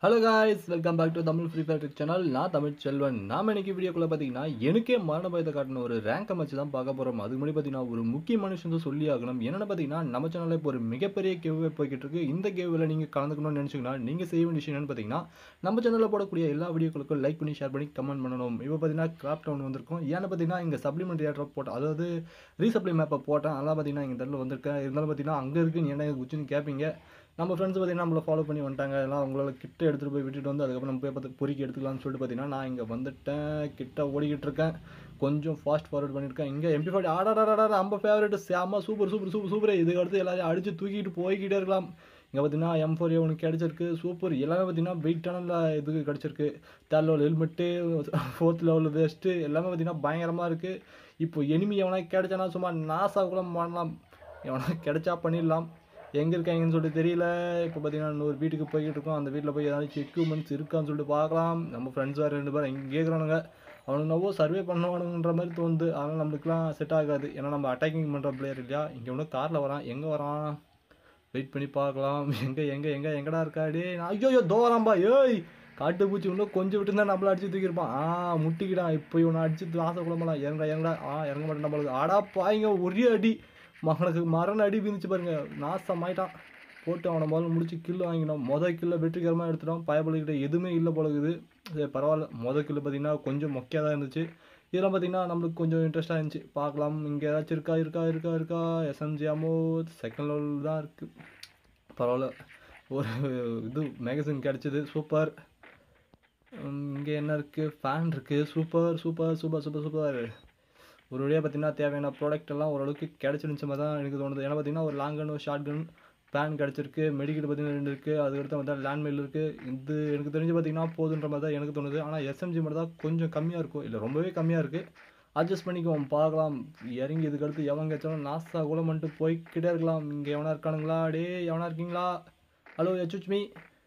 Hello guys welcome back to Tamil free fire channel நான் தமிழ் செல்வன் நாம இன்னைக்கு வீடியோக்குள்ள பார்த்தீங்கன்னா எனக்கே மரண பயத்தை காட்டின ஒரு ரேங்கை வச்சு தான் பார்க்க போகிறோம் அதுக்கு முன்னாடி பார்த்தீங்கன்னா ஒரு முக்கியமான விஷயம் தான் சொல்லி ஆகணும் என்னென்னு பார்த்தீங்கன்னா நம்ம சேனலில் இப்போ ஒரு மிகப்பெரிய கேவ்வே போய்கிட்டு இருக்கு இந்த கேவில் நீங்கள் கலந்துக்கணும்னு நினச்சிங்கன்னா நீங்கள் செய்ய வேண்டிய விஷயம் என்னன்னு பார்த்தீங்கன்னா நம்ம சேனலில் போடக்கூடிய எல்லா வீடியோக்களுக்கும் லைக் பண்ணி ஷேர் பண்ணி கமெண்ட் பண்ணணும் இப்போ பார்த்தீங்கன்னா கிராஃப்ட் ஒன்று வந்திருக்கும் ஏன்னா பார்த்தீங்கன்னா இங்கே சப்ளிமெண்ட் ஏட்ராப் போட்டேன் அதாவது ரீசப்ளை மேப்பை போட்டேன் அதெல்லாம் பார்த்தீங்கன்னா இங்கே இடத்துல வந்திருக்கேன் இருந்தாலும் பார்த்தீங்கன்னா அங்கே இருக்கு நீ என்ன குச்சின்னு கேட்பீங்க நம்ம ஃப்ரெண்ட்ஸ் பார்த்தீங்கன்னா நம்மளை ஃபாலோ பண்ணி வந்துட்டாங்க எல்லாம் அவங்களால கிட்ட எடுத்துகிட்டு போய் விட்டுட்டு வந்து அதுக்கப்புறம் நம்ம போய் பார்த்து பொறுக்கி எடுத்துக்கலாம்னு சொல்லிட்டு பார்த்தீங்கன்னா நான் இங்கே வந்துட்டேன் கிட்ட ஓடிக்கிட்டு இருக்கேன் கொஞ்சம் ஃபாஸ்ட் ஃபார்வர்ட் பண்ணியிருக்கேன் இங்கே எம்பி ஃபார்ட்டி ஆடாடாடா நம்ம ஃபேவரட் சேமா சூப்பர் சூப்பர் சூப்பர் சூப்பர் இதுக்கு அடுத்து எல்லாரையும் அடித்து தூக்கிட்டு போய்கிட்டே இருக்கலாம் இங்கே பார்த்தீங்கன்னா எம் ஃபோர் ஒன்று கிடச்சிருக்கு சூப்பர் எல்லாமே பார்த்தீங்கன்னா வெயிட்டான இதுக்கு கிடச்சிருக்கு third level helmet fourth level vest எல்லாமே பார்த்தீங்கன்னா பயங்கரமாக இருக்குது இப்போ எனிமி எவனா கிடைச்சானா சும்மா நாசா கூட பண்ணலாம் எவனா கிடைச்சா பண்ணிடலாம் எங்கே இருக்காங்கன்னு சொல்லிட்டு தெரியல இப்போ பார்த்தீங்கன்னா இன்னொரு வீட்டுக்கு போய்கிட்டு இருக்கோம் அந்த வீட்டில் போய் ஏதாச்சும் எக்யூப்மெண்ட்ஸ் இருக்கான்னு சொல்லிட்டு பார்க்கலாம் நம்ம ஃப்ரெண்ட்ஸ் வேறு ரெண்டு பேரும் இங்கே கேட்குறானுங்க அவனுக்கு நவோ சர்வே பண்ணுவானுன்ற மாதிரி தோணுது அதனால் நம்மளுக்குலாம் செட் ஆகாது ஏன்னா நம்ம அட்டாக்கிங் பண்ணுற பிளேயர் இல்லையா இங்கே ஒன்று காரில் வரான் எங்கே வரான் வெயிட் பண்ணி பார்க்கலாம் எங்கே எங்கே எங்கே எங்கடா இருக்காடி ஐயோ ஐயோ தோ வரான்பா ஏய் காட்டு பூச்சி இன்னும் கொஞ்சம் விட்டு தான் நம்மள அடிச்சு தூக்கியிருப்பான் ஆ முட்டிக்கிடான் இப்போ இவனை அடிச்சு ஆசை குழம்பலாம் இறங்கடா இறங்கடா ஆ இறங்க மாட்டேன் நம்மளுக்கு ஆடா பாய்ங்க ஒரே அடி மகனுக்கு மரண அடி விந்துச்சு பாருங்க நாசமாயிட்டான் போட்டு அவனை முதல்ல முடிச்சு கில்லு வாங்கினோம் மொதல் கில்ல வெற்றிகரமாக எடுத்துட்டோம் பயப்படக்கிட்ட எதுவுமே இல்லை போலகுது சரி பரவாயில்ல மொதல் கில்லு பார்த்தீங்கன்னா கொஞ்சம் மொக்கையாக தான் இருந்துச்சு இதெல்லாம் பார்த்தீங்கன்னா நம்மளுக்கு கொஞ்சம் இன்ட்ரெஸ்ட்டாக இருந்துச்சு பார்க்கலாம் இங்கே ஏதாச்சும் இருக்கா இருக்கா இருக்கா இருக்கா எஸ்எம்ஜி அமோ செகண்ட் லெவல் தான் இருக்குது பரவாயில்ல ஒரு இது மேகசின் கிடச்சிது சூப்பர் இங்கே என்ன இருக்குது ஃபேன் இருக்குது super super super super super ஒரு வழியாக பார்த்தீங்கன்னா தேவையான ப்ராடக்ட் எல்லாம் ஓரளவுக்கு கிடச்சிருந்துச்சு மாதிரி தான் எனக்கு தோணுது ஏன்னா பார்த்தீங்கன்னா ஒரு லாங் கன் ஒரு ஷார்ட் கன் பேன் கிடச்சிருக்கு மெடிக்கெட் பார்த்தீங்கன்னா ரெண்டு இருக்குது அதுக்கடுத்து வந்து லேண்ட் மெயில் இருக்குது இது எனக்கு தெரிஞ்சு பார்த்தீங்கன்னா போதுன்ற மாதிரி தான் எனக்கு தோணுது ஆனால் எஸ்எம்ஜி மட்டும் தான் கொஞ்சம் கம்மியாக இருக்கும் இல்லை ரொம்பவே கம்மியாக இருக்குது அட்ஜஸ்ட் பண்ணிக்குவோம் பார்க்கலாம் இறங்கி இதுக்கடுத்து எவன் கிடைச்சாலும் நாசா கூட மட்டும் போய்கிட்டே இருக்கலாம் இங்கே எவனா இருக்கானுங்களா டே எவனா இருக்கீங்களா ஹலோ எச்சுச்மி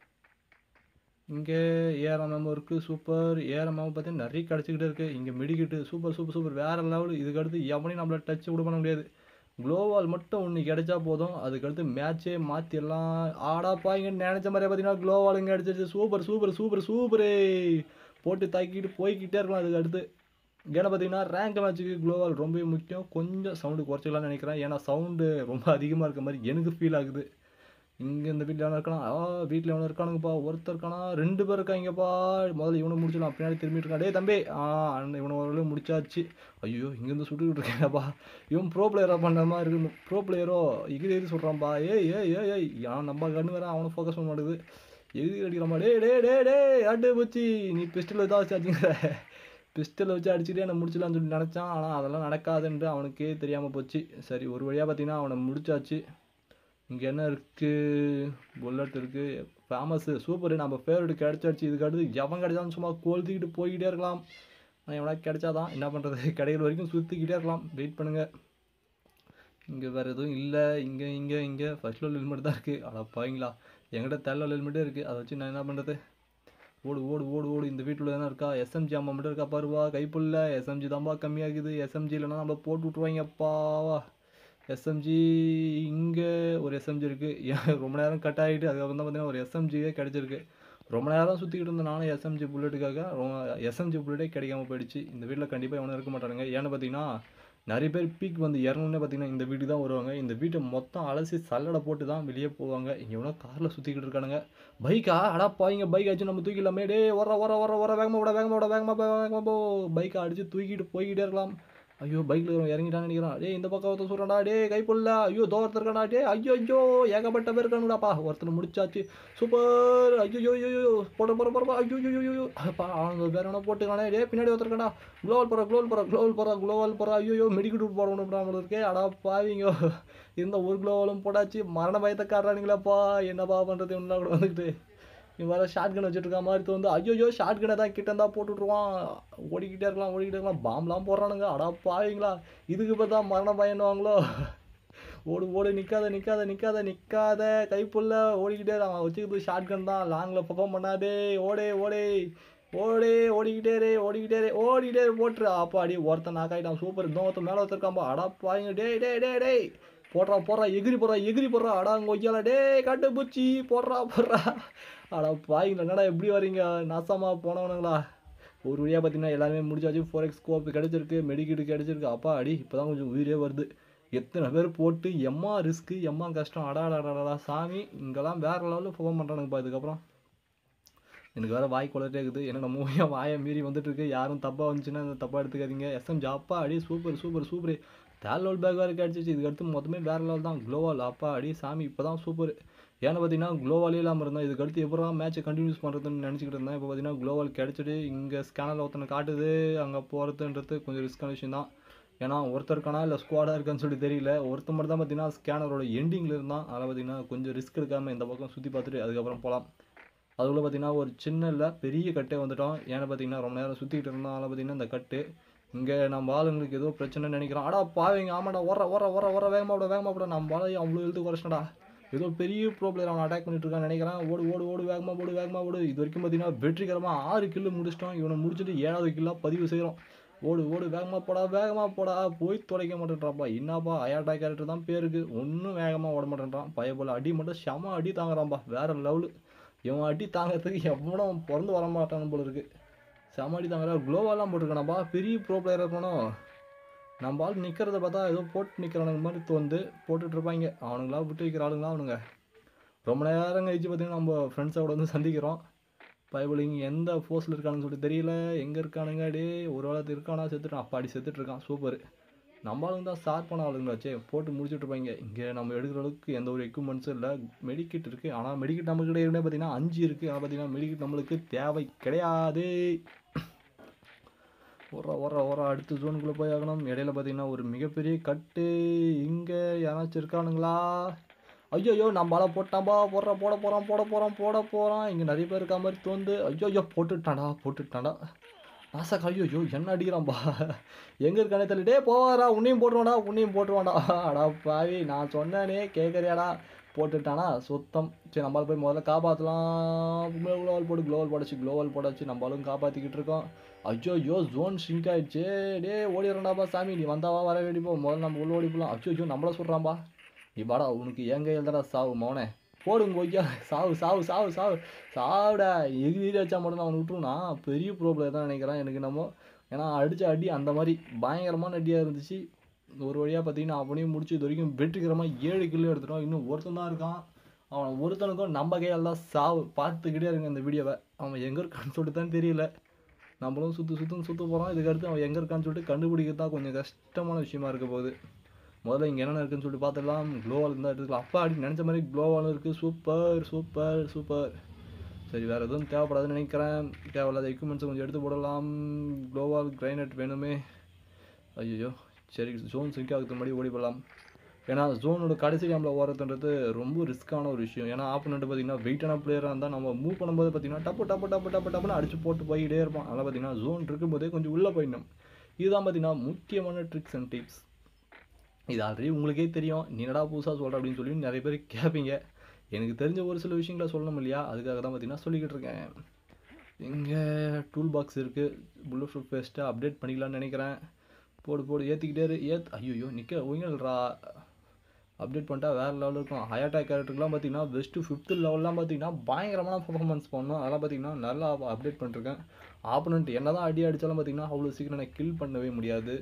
இங்கே ஏஆர்எம்எம் இருக்குது சூப்பர் ஏஆர்எம்எம் பார்த்தீங்கன்னா நிறைய கிடச்சிக்கிட்டே இருக்குது இங்கே மெடிக்கிட்டு சூப்பர் சூப்பர் சூப்பர் வேறு லெவல் இதுக்கடுத்து எவனையும் நம்மள டச் கூட பண்ண முடியாது க்ளோவால் மட்டும் ஒன்று கிடைச்சா போதும் அதுக்கடுத்து மேட்ச்சே மாற்றிடலாம் ஆடாப்பா இங்கே நினச்ச மாதிரியே பார்த்தீங்கன்னா க்ளோவால் இங்கே அடிச்சிருச்சு சூப்பர் சூப்பர் சூப்பர் சூப்பரே போட்டு தாக்கிட்டு போய்கிட்டே இருக்கலாம் அதுக்கு அடுத்து ஏன்னா பார்த்தீங்கன்னா ரேங்க் மேட்ச்சுக்கு க்ளோவால் ரொம்பவே முக்கியம் கொஞ்சம் சவுண்டு குறைச்சிக்கலாம்னு நினைக்கிறேன் ஏன்னா சவுண்டு ரொம்ப அதிகமாக இருக்க மாதிரி எனக்கு ஃபீல் ஆகுது இங்கே இந்த வீட்டில் எவனா இருக்கானா ஆ வீட்டில் எவனா இருக்கானுங்கப்பா ஒருத்தர் இருக்கானா ரெண்டு பேர் இருக்காங்கப்பா முதல்ல இவனை முடிச்சிடலாம் பின்னாடி திரும்பிட்டு இருக்கான் டேய் தம்பி ஆ அண்ணன் இவனை ஓரளவு முடிச்சாச்சு ஐயோ இங்கேருந்து சுட்டுக்கிட்டு இருக்கேன்ப்பா இவன் ப்ரோ பிளேயராக பண்ண மாதிரி இருக்கு ப்ரோ பிளேயரோ எகிரி எகிரி சொல்கிறான்ப்பா ஏய் ஏய் ஏய் ஏய் அவன் நம்ம கண்ணு வேற அவனை ஃபோக்கஸ் பண்ண மாட்டேங்குது எகிரி அடிக்கிறான்பா டே டே டே டே அட்டு போச்சு நீ பிஸ்டல் தான் வச்சு அடிச்சுங்கிற பிஸ்டலை வச்சு அடிச்சுட்டே என்னை முடிச்சிடலாம்னு சொல்லி நினச்சான் ஆனால் அதெல்லாம் நடக்காதுன்ட்டு அவனுக்கே தெரியாமல் போச்சு சரி ஒரு வழியாக பார்த்தீங்கன்னா அவனை முடிச்சாச்சு இங்கே என்ன இருக்குது புல்லட் இருக்குது ஃபேமஸ்ஸு சூப்பர் நம்ம ஃபேவரட் கிடச்சாச்சு இதுக்கு அடுத்து எவன் கிடைச்சாலும் சும்மா கொளுத்திக்கிட்டு போய்கிட்டே இருக்கலாம் ஆனால் எவனா கிடைச்சாதான் என்ன பண்ணுறது கடைகள் வரைக்கும் சுற்றிக்கிட்டே இருக்கலாம் வெயிட் பண்ணுங்கள் இங்கே வேறு எதுவும் இல்லை இங்கே இங்கே இங்கே ஃபர்ஸ்ட் லெவல் ஹெல்மெட் தான் இருக்குது அட பாவீங்களா என்கிட்ட தேர்ட் லெவல் ஹெல்மெட்டே இருக்குது அதை வச்சு நான் என்ன பண்ணுறது ஓடு ஓடு ஓடு ஓடு இந்த வீட்டில் தானே இருக்கா எஸ்எம்ஜி அம்மா மட்டும் இருக்கா பாருவா கைப்புள்ள எஸ்எம்ஜி தான்ப்பா கம்மியாகுது எஸ்எம்ஜி இல்லைன்னா நம்மளை போட்டு விட்ருவாங்கப்பாவா எஸ்எம்ஜி இங்கே ஒரு எஸ்எம்ஜி இருக்குது ரொம்ப நேரம் கட் ஆகிட்டு அதுக்கப்புறம் தான் பார்த்தீங்கன்னா ஒரு எஸ்எம்ஜியே கிடச்சிருக்கு ரொம்ப நேரம் சுற்றிக்கிட்டு இருந்த நானும் எஸ்எம்ஜி புல்லட்டுக்காக எஸ்எம்ஜி புல்லட்டே கிடைக்காம போயிடுச்சு இந்த வீட்டில் கண்டிப்பாக எவனும் இருக்க மாட்டானுங்க ஏன்னு பார்த்தீங்கன்னா நிறைய பேர் பீக் வந்து இறங்கணுன்னே பார்த்தீங்கன்னா இந்த வீட்டுக்கு தான் வருவாங்க இந்த வீட்டை மொத்தம் அலசி சல்லடை போட்டு தான் வெளியே போவாங்க இங்கே எவனோ காரில் சுற்றிக்கிட்டு இருக்கானுங்க பைக்கா அடாப்பா இங்கே பைக் அடிச்சு நம்ம தூக்கிடலாமே டே வர வர வர வர வேகமாக விட வேகமாக விட வேகமாக போ, வேகமாக போ பைக்கை அடித்து தூக்கிட்டு போய்கிட்டே இருக்கலாம் ஐயோ பைக்கில் இறங்கிட்டான்னு நினைக்கிறான் டேய் இந்த பக்கம் ஒருத்தர் சொல்கிறான்டா டே கைப்புள்ள ஐயோ தோ ஒருத்தர் இருக்கானா டே ஐயோ ஐயோ ஏகப்பட்ட பேர் இருக்கானுடாப்பா ஒருத்தர் முடிச்சாச்சு சூப்பர் ஐயோ ஐயோ போட போகிற போகிறப்பா ஐயோ ஐயோ ஐயோ அப்பா அவங்க வேற என்ன போட்டுக்கானே டே பின்னாடி ஒருத்தர் இருக்காடா குளோவல் போகிற குளோவல் போகிற குளோவல் போகிற குளோவல் போகிற ஐயோ மெடிக்கல் போடணும் நம்மளுக்கு இருக்கே அடா பாவிங்க இருந்த ஒரு குளோவலும் போட்டாச்சு மரண பயத்தை காட்டுறானுங்களேப்பா என்னப்பா பண்ணுறது ஒன்றா கூட வந்துக்கிட்டு இவன் வேறு ஷார்ட் கன் வச்சுட்டு இருக்க மாதிரி தோணுது ஐயோ ஷார்ட் கனை தான் கிட்ட இருந்தால் போட்டு விட்ருவான் ஓடிக்கிட்டே இருக்கலாம் ஓடிக்கிட்டே இருக்கலாம் பாம்லாம் போடுறானுங்க அடா பாவீங்களா இதுக்கு பார்த்தா மரண பயன்னுவாங்களோ ஓடு ஓடு நிற்காத நிற்காத நிற்காத நிற்காத கைப்புள்ள ஓடிக்கிட்டே இரு. அவன் வச்சுக்கிறது ஷார்ட் கன் தான் லாங்கில் பர்ஃபார்ம் பண்ணாதே ஓடே ஓடே ஓடே ஓடிக்கிட்டே ரே ஓடிக்கிட்டே ரே ஓடிக்கிட்டே இரு, போட்டுரு அப்பாடி ஒருத்தன் நாக்காயிட்டான் சூப்பர் இன்னும் ஒருத்தன் மேலே ஒருத்தருக்காம்பா அடா பாருங்க டேய் டேய் டேய் டேய் போடுறா போடுறா எகிரி போடுறா எகிரி போடுறா அடா கொய்யால டே காட்டு பூச்சி போடுறா போடுறா அடா பாய்ங்களா என்னடா எப்படி வரீங்க நாசமா போனவனுங்களா ஒரு வழியாக பார்த்தீங்கன்னா எல்லாமே முடிச்சாச்சு ஃபோர் எக்ஸ் ஸ்கோப் கிடச்சிருக்கு மெடிக்கிட்டு கிடச்சிருக்கு அப்பா அடி இப்போ தான் கொஞ்சம் உயிரே வருது எத்தனை பேர் போட்டு எம்மா ரிஸ்க்கு எம்மா கஷ்டம் அடா அடா, அடா, அடா சாமி இங்கெல்லாம் வேறு லெவலில் ஃபோன் பண்ணுறானுங்கப்பா இதுக்கப்புறம் எனக்கு வேறு வாய் குளட்டே இருக்குது ஏன்னா மூவியாக வாயை மீறி வந்துட்டு இருக்கு யாரும் தப்பாக வந்துச்சுன்னா அந்த தப்பாக எடுத்துக்காதீங்க எஸ்எம் ஜாப்பா அடி சூப்பர் சூப்பர் சூப்பர் தேலோல் பேக் வேறு கிடச்சிச்சு இதுக்கு அடுத்து மொத்தமே வேறு லெவல் தான் க்ளோவால் அப்பா அடி சாமி இப்போ தான் சூப்பர் ஏன்னு பார்த்தீங்கன்னா க்ளோவாலே இல்லாமல் இருந்தேன் இதுக்கு அடுத்து எப்படா மேட்சை கண்டினியூஸ் பண்ணுறதுன்னு நினச்சிக்கிட்டு இருந்தேன் இப்போ பார்த்தீங்கன்னா க்ளோவால் கிடச்சிட்டு இங்கே ஸ்கேனரில் ஒருத்தனை காட்டுது அங்கே போகிறதுன்றது கொஞ்சம் ரிஸ்க்கான விஷயம் தான் ஏன்னா ஒருத்தர் இருக்கானா இல்லை ஸ்குவாடாக இருக்கான்னு சொல்லி தெரியல ஒருத்தர் மட்டும் தான் பார்த்தீங்கன்னா ஸ்கேனரோட எண்டிங்கில் இருந்தான் அதில் பார்த்தீங்கன்னா கொஞ்சம் ரிஸ்க் எடுக்காமல் இந்த பக்கம் சுற்றி பார்த்துட்டு அதுக்கப்புறம் போகலாம் அதுக்குள்ளே பார்த்தீங்கன்னா ஒரு சின்ன இல்லை பெரிய கட்டே வந்துட்டோம் ஏன்னா பார்த்தீங்கன்னா ரொம்ப நேரம் சுற்றிக்கிட்டு இருந்தோம் அதில் பார்த்தீங்கன்னா இந்த கட்டு இங்கே நம்ம ஆளுங்களுக்கு ஏதோ பிரச்சனைன்னு நினைக்கிறோம் ஆடா பாவீங்க ஆமாடா ஓர ஓர ஓர ஓர வேகமாக விட வேகமாக விட நம்ம ஆளையும் அவ்வளோ எழுத்து குறைச்சடா ஏதோ பெரிய ப்ரோ பிளேயர் அவன் அட்டாக் பண்ணிட்டு இருக்கான்னு நினைக்கிறேன் ஓடு ஓடு ஓடு வேகமாக ஓடு வேகமாக ஓடு இது வரைக்கும் பார்த்தீங்கன்னா வெற்றிகரமாக ஆறு கில்லு முடிச்சிட்டோம் இவனை முடிச்சுட்டு ஏழாவது கில்லாக பதிவு செய்கிறோம் ஓடு ஓடு வேகமாக போடா வேகமாக போடா போய் தொலைக்க மாட்டேன்றாப்பா என்னப்பா அயாட்டா கேரக்டர் தான் பேருக்கு ஒன்றும் வேகமாக ஓட மாட்டேன்றான் பயபோல் அடி மட்டும் செம அடி தாங்குறான்பா வேற லெவலு இவன் அடி தாங்கிறதுக்கு எவனும் பிறந்து வர மாட்டானு போல இருக்கு செம அடி தாங்குறா குளோவாலாம் போட்டிருக்கானப்பா பெரிய ப்ரோ பிளேயர் இருக்கணும் நம்ம ஆள் நிற்கிறத பார்த்தா ஏதோ போட்டு நிற்கிறானுங்க மாதிரி தோந்து போட்டுட்டு இருப்பாங்க அவனுங்களா விட்டு வைக்கிற ஆளுங்களா அவனுங்க ரொம்ப நேரம் கழிச்சு பார்த்தீங்கன்னா நம்ம ஃப்ரெண்ட்ஸோட வந்து சந்திக்கிறோம் பயபலிங்க எந்த ஃபோர்ஸில் இருக்கானுன்னு சொல்லிட்டு தெரியல எங்கே இருக்கானுங்க டே ஒரு வேளை இருக்கானா செத்துட்டான் அப்பாடி செத்துட்டு இருக்கான் சூப்பர் நம்ம ஆளுங்க தான் ஸ்டார்ட் பண்ண ஆளுங்களாச்சே போட்டு முடிச்சுட்டு இருப்பாங்க இங்கே நம்ம எடுக்கிற அளவுக்கு எந்த ஒரு எக்யூப்மெண்ட்ஸும் இல்லை மெடிக்கிட் இருக்குது ஆனால் மெடிக்கிட் நம்ம கிட்ட ஏற்கனவே பார்த்தீங்கன்னா அஞ்சு இருக்குது ஆனால் பார்த்தீங்கன்னா மெடிக்கிட் நம்மளுக்கு தேவை கிடையாது ஓர ஓர ஓர அடுத்த ஜோனுக்குள்ளே போய் ஆகணும் இடையில பார்த்தீங்கன்னா ஒரு மிகப்பெரிய கட்டு இங்கே யாராச்சும் இருக்கானுங்களா ஐயோ நம்மளால போட்டாம்பா போடுற போட போகிறான் போட போகிறான் போட போகிறான் இங்கே நிறைய பேர் இருக்க மாதிரி தோந்து ஐயோ ஐயோ போட்டுட்டான்டா போட்டுட்டான்டா நாசக்கா ஐயோ ஐயோ என்ன அடிக்கிறான்பா எங்கே இருக்கானே தெரியல டே போவாரா உன்னையும் போட்டுருவான்டா உன்னையும் போட்டுருவான்டா அடா பாவி நான் சொன்னேனே கேட்குறியாடா போட்டுட்டானா சுத்தம் சரி நம்மளால போய் முதல்ல காப்பாற்றலாம் குளோவல் போட்டு குளோவல் போடச்சு குளோவல் போடாச்சு நம்மளும் காப்பாற்றிக்கிட்டு இருக்கோம் ஐயோ ஐயோ ஜோன் ஷிங்க் ஆயிடுச்சு டே ஓடிடுறான்டாப்பா சாமி நீ வந்தாவா வர வேண்டிப்போ முதல்ல நம்ம உள்ள ஓடி போகலாம் ஐயோ ஐயோ நம்மள சொல்கிறான்பா நீ வாடா உனக்கு எங்க எழுதடா சாவு மவனே போடுங்க ஓய்யா சாவு சாவு சாவு சாவு சாவுடா எகிரி வச்சா மட்டும் நான் அவனை விட்டுருனா பெரிய ப்ராப்ளம் தான் நினைக்கிறேன் எனக்கு நம்ம ஏன்னா அடித்த அடி அந்த மாதிரி பயங்கரமான அடியாக இருந்துச்சு ஒரு வழியாக பார்த்தீங்கன்னா அவனையும் முடிச்சு இது வரைக்கும் வெற்றிகரமாக ஏழு கிலோ எடுத்துட்டோம் இன்னும் ஒருத்தன் தான் இருக்கான் அவன் ஒருத்தனுக்கும் நம்ம கையால் தான் சாவு பார்த்துக்கிட்டே இருங்க இந்த வீடியோவை அவன் எங்கே இருக்கான்னு சொல்லிட்டு தான் தெரியல நம்மளும் சுற்று சுற்றுன்னு சுற்ற போகிறோம் இதுக்கடுத்து அவன் எங்கே இருக்கான்னு சொல்லிட்டு கண்டுபிடிக்கிறது தான் கொஞ்சம் கஷ்டமான விஷயமா இருக்க போகுது முதல்ல இங்கே என்னென்ன இருக்குன்னு சொல்லிட்டு பார்த்துடலாம் க்ளோவால் இருந்தால் எடுத்துக்கலாம் அப்பா அப்படி நினச்ச மாதிரி க்ளோவாலும் இருக்குது சூப்பர் சூப்பர் சூப்பர் சரி வேறு எதுவும் தேவைப்படாதுன்னு நினைக்கிறேன் தேவையில்லாத எக்யூப்மெண்ட்ஸை கொஞ்சம் எடுத்து போடலாம் க்ளோவால் கிரைனட் வேணுமே ஐயோ சரி ஜோன் சிங்க் ஆகிறதுக்கு முன்னாடி ஓடி போடலாம் ஏன்னா ஜோனோட கடைசி கேமில் ஓடுறதுன்றது ரொம்ப ரிஸ்க்கான ஒரு விஷயம் ஏன்னா ஆப்போனண்ட் பார்த்தீங்கன்னா வெயிட்டான பிளேயராக இருந்தால் நம்ம மூவ் பண்ணும்போது பார்த்தீங்கன்னா டப்பு டப்பு டப்பு டப்பு டப்புன்னு அடிச்சு போட்டு போயிட்டே இருப்பான் அதனால் பார்த்தீங்கன்னா ஜோன் இருக்கும்போதே கொஞ்சம் உள்ளே போயிடணும் இதுதான் பார்த்தீங்கன்னா முக்கியமான ட்ரிக்ஸ் அண்ட் டிப்ஸ் இது ஆல்ரெடி உங்களுக்கே தெரியும் நீ என்னடா புதுசாக சொல்கிற அப்படின்னு சொல்லி நிறைய பேர் கேட்பீங்க எனக்கு தெரிஞ்ச ஒரு சில விஷயங்களை சொல்லணும் இல்லையா அதுக்காக தான் பார்த்தீங்கன்னா சொல்லிக்கிட்டு இருக்கேன் இங்கே டூல் பாக்ஸ் இருக்குது புல்லட் ப்ரூஃப் பேஸ்ட்டை அப்டேட் பண்ணிக்கலாம்னு நினைக்கிறேன் போடு போடு ஏற்றிக்கிட்டே இரு ஏத் ஐயோ நிற்க ஒய்ங்கல்ரா அப்டேட் பண்ணிட்டா வேறு லெவலில் இருக்கும் ஹயாட்டா கேரக்டருக்குலாம் பார்த்தீங்கன்னா பெஸ்ட்டு ஃபிஃப்த்து லெவல்லாம் பார்த்தீங்கன்னா பயங்கரமான பர்ஃபார்மன்ஸ் பண்ணணும் அதெல்லாம் பார்த்தீங்கன்னா நல்லா அப்டேட் பண்ணிருக்கேன் ஆப்போனண்ட் என்ன தான் அடி அடித்தாலும் பார்த்தீங்கன்னா அவ்வளோ சீக்கிரம் நான் கில் பண்ணவே முடியாது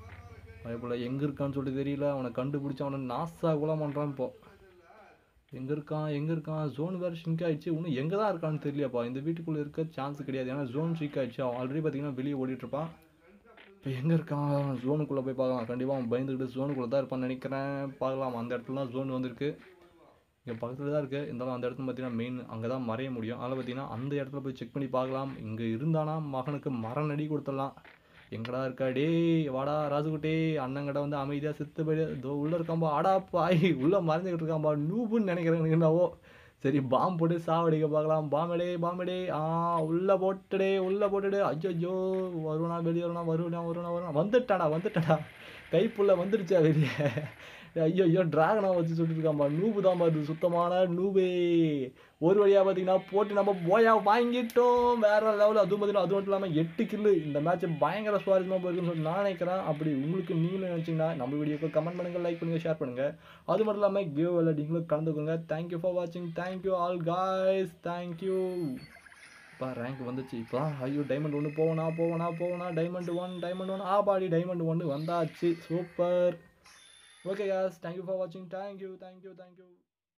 அதே போல் எங்கே இருக்கான்னு சொல்லிட்டு தெரியல அவனை கண்டுபிடிச்சி அவனை நாசா கூட பண்ணுறான் இப்போ எங்கே இருக்கான் எங்கே இருக்கான் ஜோன் வேறு ஷிங்க் ஆயிடுச்சு இன்னும் எங்கே தான் இருக்கான்னு தெரியலப்பா இந்த வீட்டுக்குள்ளே இருக்க சான்ஸ் கிடையாது ஏன்னா ஜோன் ஷிங்க் ஆயிடுச்சு அவன் ஆல்ரெடி பார்த்தீங்கன்னா வெளியே ஓடிட்டுருப்பான் இப்போ எங்கே இருக்கான் ஜோனுக்குள்ளே போய் பார்க்கலாம் கண்டிப்பாக அவன் பயந்துக்கிட்டு ஜோனுக்குள்ளே தான் இருப்பான்னு நினைக்கிறேன் பார்க்கலாம் அந்த இடத்துல தான் ஜோன் வந்திருக்கு இங்கே பக்கத்தில் தான் இருக்குது இருந்தாலும் அந்த இடத்துல பார்த்தீங்கன்னா மெயின் அங்கே தான் மறைய முடியும் அதில் பார்த்தீங்கன்னா அந்த இடத்துல போய் செக் பண்ணி பார்க்கலாம் இங்கே இருந்தானா மகனுக்கு மரம் நடி கொடுத்துடலாம் எங்கடா இருக்கா டேய் வாடா ராஜுகுட்டி அண்ணங்கிட்ட வந்து அமைதியாக செத்து போயிடு இதோ உள்ளே இருக்காம்பா ஆடா பாய் உள்ளே மறைஞ்சிக்கிட்டு இருக்காம்பா நூபுன்னு நினைக்கிறேன் எனக்கு என்னவோ சரி பாம் போட்டு சாவடிக்க பார்க்கலாம் பாம்படே பாம்படே ஆ உள்ளே போட்டுடே உள்ளே போட்டுடு ஐயோ வருவனா வெளியே வருவனா வருவனா வருவனா வருவனா வந்துட்டாடா வந்துட்டாடா கைப்புள்ள வந்துடுச்சா வெளியே ஐயோ ஐயோ டிராகனா வச்சு சுட்டு இருக்காம்பா நூபு தான் இது சுத்தமான நூபே ஒரு வழியாக பார்த்தீங்கன்னா போட்டு நம்ம போயா வாங்கிட்டோம் வேற லெவல் அதுவும் பார்த்தீங்கன்னா அது மட்டும் இல்லாமல் எட்டு கில்லு இந்த மேட்ச் பயங்கர சுவாரஸ்யமாக போயிருக்குன்னு சொல்லி நான் நினைக்கிறேன் அப்படி உங்களுக்கு நீங்களும் நினச்சிங்கன்னா நம்ம வீடியோக்கு கமெண்ட் பண்ணுங்கள் லைக் பண்ணுங்கள் ஷேர் பண்ணுங்கள் அது மட்டும் இல்லாமல் கிவ் விளையாடி நீங்களும் கலந்துக்கோங்க தேங்க்யூ ஃபார் வாட்சிங் தேங்க்யூ ஆல் காய்ஸ் தேங்க்யூ இப்போ ரேங்க் வந்துச்சு இப்போ ஐயோ டைமண்ட் ஒன்று போவனா போவனா போவனா டைமண்ட் ஒன் டைமண்ட் ஒன் ஆபாடி டைமண்ட் ஒன்று வந்தாச்சு super okay guys thank you for வாட்சிங் தேங்க்யூ தேங்க்யூ தேங்க்யூ